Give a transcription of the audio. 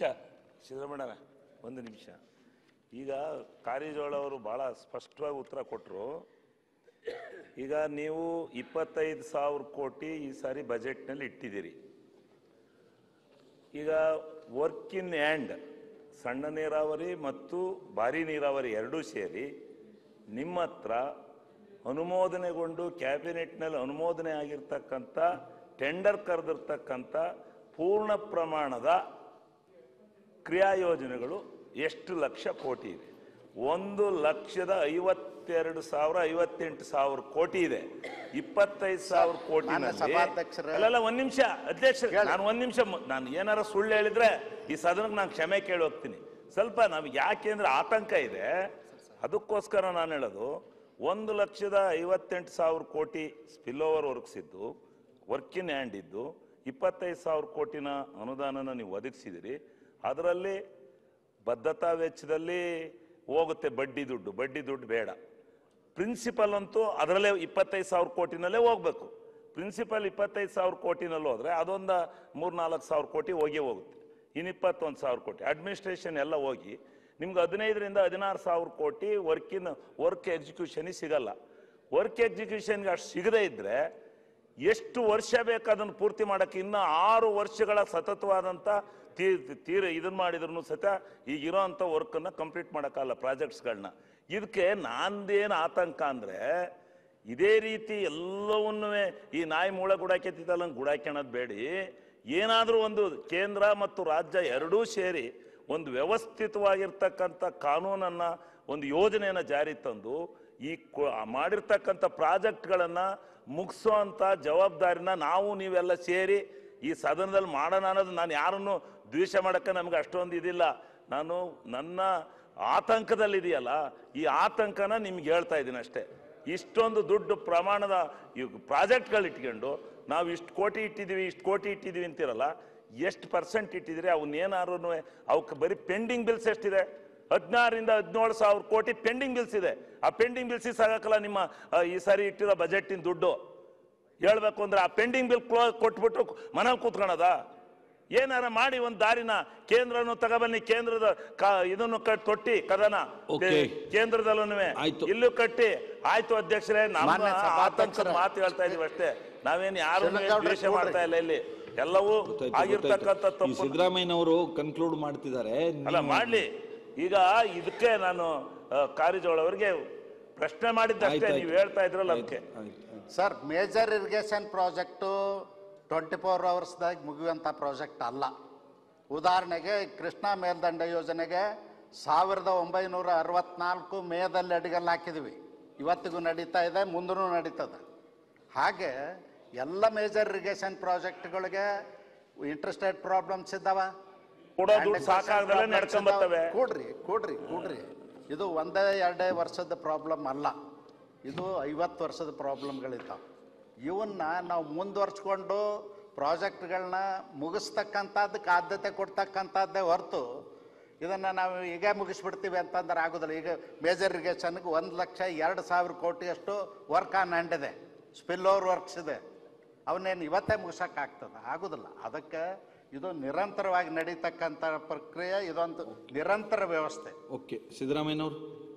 ನಿಮಿಷ ಸಿದ್ದರಾಮಣ್ಣ ಒಂದು ನಿಮಿಷ ಈಗ ಕಾರಿಜೋಳ ಅವರು ಭಾಳ ಸ್ಪಷ್ಟವಾಗಿ ಉತ್ತರ ಕೊಟ್ಟರು ಈಗ ನೀವು ಇಪ್ಪತ್ತೈದು ಸಾವಿರ ಕೋಟಿ ಈ ಸಾರಿ ಬಜೆಟ್ನಲ್ಲಿ ಇಟ್ಟಿದ್ದೀರಿ ಈಗ ವರ್ಕ್ ಇನ್ ಹ್ಯಾಂಡ್ ಸಣ್ಣ ನೀರಾವರಿ ಮತ್ತು ಭಾರಿ ನೀರಾವರಿ ಎರಡೂ ಸೇರಿ ನಿಮ್ಮ ಹತ್ರ ಅನುಮೋದನೆಗೊಂಡು ಕ್ಯಾಬಿನೆಟ್ನಲ್ಲಿ ಅನುಮೋದನೆ ಆಗಿರ್ತಕ್ಕಂಥ ಟೆಂಡರ್ ಕರೆದಿರ್ತಕ್ಕಂಥ ಪೂರ್ಣ ಪ್ರಮಾಣದ ಕ್ರಿಯಾ ಯೋಜನೆಗಳು ಎಷ್ಟು ಲಕ್ಷ ಕೋಟಿ ಇದೆ ಒಂದು ಲಕ್ಷದ ಐವತ್ತೆರಡು ಸಾವಿರ ಐವತ್ತೆಂಟು ಸಾವಿರ ಕೋಟಿ ಇದೆ ಇಪ್ಪತ್ತೈದು ಸಾವಿರ ಕೋಟಿ ಮಾನ್ಯ ಸಭಾಧ್ಯಕ್ಷರೇ. ಅಲ್ಲಲ್ಲ ಒಂದ್ ನಿಮಿಷ ಅಧ್ಯಕ್ಷ ನಾನು ಒಂದ್ ನಿಮಿಷ ಮು- ನಾನು ಏನಾರ ಸುಳ್ಳು ಹೇಳಿದ್ರೆ ಈ ಸದನಕ್ಕೆ ನಾನು ಕ್ಷಮೆ ಕೇಳಿ ಹೋಗ್ತೀನಿ ಸ್ವಲ್ಪ ನಮ್ಗೆ ಯಾಕೆ ಅಂದ್ರೆ ಆತಂಕ ಇದೆ ಅದಕ್ಕೋಸ್ಕರ ನಾನು ಹೇಳೋದು ಒಂದು ಲಕ್ಷದ ಐವತ್ತೆಂಟು ಸಾವಿರ ಕೋಟಿ ಸ್ಪಿಲ್ ಓವರ್ ವರ್ಕ್ಸ್ ಇದ್ದು ವರ್ಕ್ ಇನ್ ಹ್ಯಾಂಡ್ ಇದ್ದು ಇಪ್ಪತ್ತೈದು ಸಾವಿರ ಕೋಟಿನ ಅನುದಾನನ ನೀವು ಒದಗಿಸಿದಿರಿ ಅದರಲ್ಲಿ ಬದ್ಧತಾ ವೆಚ್ಚದಲ್ಲಿ ಹೋಗುತ್ತೆ ಬಡ್ಡಿ ದುಡ್ಡು ಬಡ್ಡಿ ದುಡ್ಡು ಬೇಡ ಪ್ರಿನ್ಸಿಪಲ್ ಅಂತೂ ಅದರಲ್ಲೇ ಇಪ್ಪತ್ತೈದು ಸಾವಿರ ಕೋಟಿನಲ್ಲೇ ಹೋಗ್ಬೇಕು ಪ್ರಿನ್ಸಿಪಲ್ ಇಪ್ಪತ್ತೈದು ಸಾವಿರ ಕೋಟಿನಲ್ಲಿ ಹೋದ್ರೆ ಅದೊಂದು ಮೂರು ನಾಲ್ಕು ಸಾವಿರ ಕೋಟಿ ಹೋಗಿ ಹೋಗುತ್ತೆ ಇನ್ನು ಇಪ್ಪತ್ತೊಂದು ಸಾವಿರ ಕೋಟಿ ಅಡ್ಮಿನಿಸ್ಟ್ರೇಷನ್ ಎಲ್ಲ ಹೋಗಿ ನಿಮ್ಗೆ ಹದಿನೈದರಿಂದ ಹದಿನಾರು ಸಾವಿರ ಕೋಟಿ ವರ್ಕಿನ್ ವರ್ಕ್ ಎಕ್ಸಿಕ್ಯೂಷನಿಗೆ ಸಿಗಲ್ಲ ವರ್ಕ್ ಎಕ್ಸಿಕ್ಯೂಷನ್ಗೆ ಅಷ್ಟು ಸಿಗದೇ ಇದ್ದರೆ ಎಷ್ಟು ವರ್ಷ ಬೇಕು ಅದನ್ನು ಪೂರ್ತಿ ಮಾಡೋಕ್ಕೆ ಇನ್ನು ಆರು ವರ್ಷಗಳ ಸತತವಾದಂಥ ತೀ ತೀರ ಇದನ್ನು ಮಾಡಿದ್ರು ಸತ ಈಗಿರೋ ಅಂಥ ವರ್ಕನ್ನು ಕಂಪ್ಲೀಟ್ ಮಾಡೋಕ್ಕಲ್ಲ ಪ್ರಾಜೆಕ್ಟ್ಸ್ಗಳನ್ನ ಇದಕ್ಕೆ ನಂದೇನು ಆತಂಕ ಅಂದರೆ ಇದೇ ರೀತಿ ಎಲ್ಲವನ್ನೂ ಈ ನಾಯಿ ಮೂಳೆ ಗುಡಾಕೆತ್ತಿತ್ತಲ್ಲ ಗುಡಾಕೆಣೋದು ಬೇಡಿ ಏನಾದರೂ ಒಂದು ಕೇಂದ್ರ ಮತ್ತು ರಾಜ್ಯ ಎರಡೂ ಸೇರಿ ಒಂದು ವ್ಯವಸ್ಥಿತವಾಗಿರ್ತಕ್ಕಂಥ ಕಾನೂನನ್ನು ಒಂದು ಯೋಜನೆಯನ್ನು ಜಾರಿ ತಂದು ಈ ಕೊ- ಮಾಡಿರ್ತಕ್ಕಂಥ ಪ್ರಾಜೆಕ್ಟ್ಗಳನ್ನು ಮುಗಿಸೋಂಥ ಜವಾಬ್ದಾರಿನ ನಾವು ನೀವೆಲ್ಲ ಸೇರಿ ಈ ಸದನದಲ್ಲಿ ಮಾಡೋಣ ಅನ್ನೋದು ನಾನು ಯಾರನ್ನು ದ್ವೇಷ ಮಾಡೋಕ್ಕೆ ನಮ್ಗೆ ಅಷ್ಟೊಂದು ಇದಿಲ್ಲ ನಾನು ನನ್ನ ಆತಂಕದಲ್ಲಿದೆಯಲ್ಲ ಈ ಆತಂಕನ ನಿಮ್ಗೆ ಹೇಳ್ತಾ ಇದ್ದೀನಿ ಅಷ್ಟೇ ಇಷ್ಟೊಂದು ದುಡ್ಡು ಪ್ರಮಾಣದ ಈ ಪ್ರಾಜೆಕ್ಟ್ಗಳು ಇಟ್ಕೊಂಡು ನಾವು ಇಷ್ಟು ಕೋಟಿ ಇಟ್ಟಿದ್ದೀವಿ ಇಷ್ಟು ಕೋಟಿ ಇಟ್ಟಿದ್ದೀವಿ ಅಂತಿರಲ್ಲ ಎಷ್ಟು ಪರ್ಸೆಂಟ್ ಇಟ್ಟಿದ್ದೀರಿ ಅವನ್ನೇನಾರು ಅವಕ್ಕೆ ಬರೀ ಪೆಂಡಿಂಗ್ ಬಿಲ್ಸ್ ಎಷ್ಟಿದೆ ಹದಿನಾರರಿಂದ ಹದಿನೇಳು ಸಾವಿರ ಕೋಟಿ ಪೆಂಡಿಂಗ್ ಬಿಲ್ಸ್ ಇದೆ ಆ ಪೆಂಡಿಂಗ್ ಬಿಲ್ಸಿಗೆ ಸಾಗಕ್ಕಲ್ಲ ನಿಮ್ಮ ಆ, ಈ ಸಾರಿ ಇಟ್ಟಿರೋ ಬಜೆಟಿನ ದುಡ್ಡು ಹೇಳ್ಬೇಕು ಅಂದ್ರೆ ಆ ಪೆಂಡಿಂಗ್ ಬಿಲ್ ಕ್ಲೋ ಕೊಟ್ಬಿಟ್ಟು ಮನೇಲಿ ಕೂತ್ಕೊಳದ ಏನಾರ ಮಾಡಿ ಒಂದು ದಾರಿನ ಕೇಂದ್ರನು ತಗೊಬನ್ನಿ ಕೇಂದ್ರದ ಕ- ಇದನ್ನು ಕಟ್ ತೊಟ್ಟಿ ಕದನ Okay. ಕೇಂದ್ರದಲ್ಲೂ ಆಯ್ತು. ಇಲ್ಲೂ ಕಟ್ಟಿ ಆಯ್ತು ಅಧ್ಯಕ್ಷರೇ ನಮ್ಮ ಮಾನ್ಯ ಆತಂಕದ ಸಭಾಧ್ಯಕ್ಷರೇ. ಮಾತು ಹೇಳ್ತಾ ಇದೀವಿ ಅಷ್ಟೇ ನಾವೇನು ಯಾರು ಶಿವನಗೌಡ್ರೆ ದ್ವೇಷ ಕೂಡ್ರಿ. ಮಾಡ್ತಾ ಇಲ್ಲ ಇಲ್ಲಿ ಎಲ್ಲವೂ ಗೊತ್ತಾಯ್ತು, ಆಗಿರ್ತಕ್ಕಂಥ ಗೊತ್ತಾಯ್ತು. ಈ ತಪ್ಪು ಸಿದ್ದರಾಮಯ್ಯನವರು ಕನ್ಕ್ಲೂಡ್ ಮಾಡ್ತಿದ್ದಾರೆ ಅಲ್ಲ ನೀವು- ಮಾಡ್ಲಿ ಈಗ ಇದಕ್ಕೆ ನಾನು ಆ, ಕಾರಿಜೋಳ ಅವರಿಗೆ ಪ್ರಶ್ನೆ ಮಾಡಿದ್ದಷ್ಟೇ ಆಯ್ತು, ನೀವು ಆಯ್ತು. ಹೇಳ್ತಾ ಇದ್ರಲ್ಲ ಅದಕ್ಕೆ ಆಯ್ತು, ಆಯ್ತು. Sir major irrigation project twenty four ಅವರ್ಸ್ದಾಗ ಮುಗಿಯುವಂಥ ಪ್ರಾಜೆಕ್ಟ್ ಅಲ್ಲ ಉದಾಹರಣೆಗೆ ಕೃಷ್ಣಾ ಮೇಲ್ದಂಡ ಯೋಜನೆಗೆ ಸಾವಿರದ ಒಂಬೈನೂರ ಅರವತ್ನಾಲ್ಕು ಮೇದಲ್ಲಿ ಅಡಿಗಲ್ ಹಾಕಿದ್ವಿ ಇವತ್ತಿಗೂ ನಡೀತಾ ಇದೆ ಮುಂದೂ ನಡೀತದೆ ಹಾಗೆ ಎಲ್ಲ ಮೇಜರ್ ಇರಿಗೇಷನ್ ಪ್ರಾಜೆಕ್ಟ್ಗಳಿಗೆ ಇಂಟ್ರೆಸ್ಟೆಡ್ ಪ್ರಾಬ್ಲಮ್ಸ್ ಇದ್ದಾವ ಕೊಡೋ ದುಡ್ಡು ಸಾಕಾಗ್ದಲೇ ನಡ್ಕೊಂಡ್ ಬರ್ತವೆ ಕೂಡ್ರಿ ಕೂಡ್ರಿ ಕೂಡ್ರಿ ಇದು ಒಂದೇ ಎರಡೇ ವರ್ಷದ ಪ್ರಾಬ್ಲಮ್ ಅಲ್ಲ ಇದು ಐವತ್ತು ವರ್ಷದ ಪ್ರಾಬ್ಲಮ್ಗಳಿದ್ದಾವೆ ಇವನ್ನ ನಾವು ಮುಂದುವರ್ಸ್ಕೊಂಡು ಪ್ರಾಜೆಕ್ಟ್ಗಳನ್ನ ಮುಗಿಸ್ತಕ್ಕಂಥದ್ದಕ್ಕೆ ಆದ್ಯತೆ ಕೊಡ್ತಕ್ಕಂಥದ್ದೇ ಹೊರತು ಇದನ್ನು ನಾವು ಈಗ ಮುಗಿಸ್ಬಿಡ್ತೀವಿ ಅಂತಂದ್ರೆ ಆಗೋದಿಲ್ಲ ಈಗ ಮೇಜರ್ ಇರಿಗೇಷನ್ಗೆ ಒಂದು ಲಕ್ಷ ಎರಡು ಸಾವಿರ ಕೋಟಿಯಷ್ಟು ವರ್ಕ್ ಆನ್ ಹ್ಯಾಂಡ್ ಇದೆ ಸ್ಪಿಲ್ ಓವರ್ ವರ್ಕ್ಸ್ ಇದೆ ಅವನ್ನೇನು ಇವತ್ತೇ ಮುಗಿಸೋಕ್ಕಾಗ್ತದೆ ಆಗೋದಿಲ್ಲ ಅದಕ್ಕೆ ಇದು ನಿರಂತರವಾಗಿ ನಡೀತಕ್ಕಂಥ ಪ್ರಕ್ರಿಯೆ ಇದೊಂದು ನಿರಂತರ ವ್ಯವಸ್ಥೆ ಓಕೆ ಸಿದ್ದರಾಮಯ್ಯನವರು